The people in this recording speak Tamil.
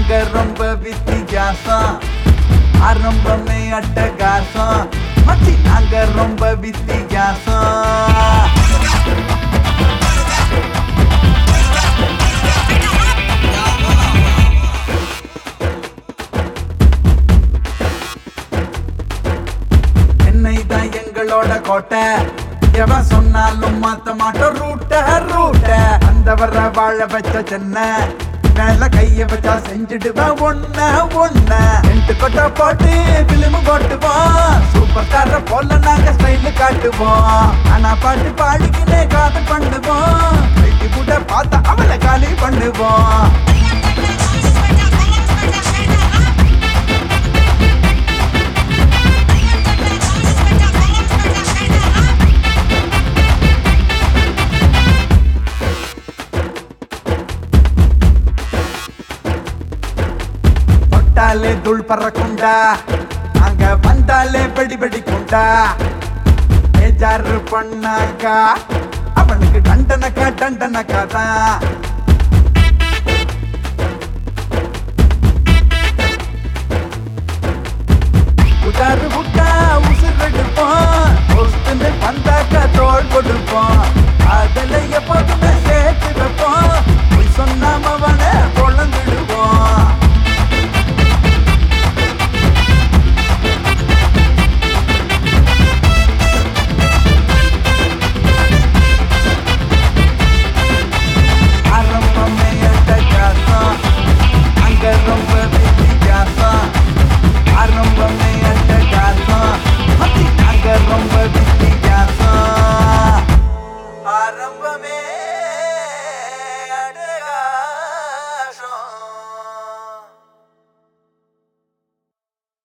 நாங்க ரொம்ப வித்தியாசம் ஆரம்பமே அட்டகாசம் மச்சி நாங்க ரொம்ப வித்தியாசம் என்னை தான் எங்களோட கோட்டை எவன் சொன்னாலும் மாத்த மாட்டோம் ரூட்ட ரூட்ட அந்த வர வாழ வச்ச சென்னை மேல கைய வச்சா செஞ்சுடுவேன் ஒன்ன ஒன்ன ரெண்டு கொட்டை போட்டு பிலிமு போட்டுவோம் சூப்பர் ஸ்டார போல நாங்க ஸ்டைல் காட்டுவோம் ஆனா பாட்டு பாடிக்கினே காதல் பண்ணுவோம் வெட்டி கூட பார்த்தா அவளை காலி பண்ணுவோம் தொட்டாலே துள் பறக்குண்டா அங்க வந்தாலே வெடி வெடிக்குண்டா பேஜாரு பண்ணாக்கா அவனுக்கு டண்டனக்கா டண்டனக்கா தான்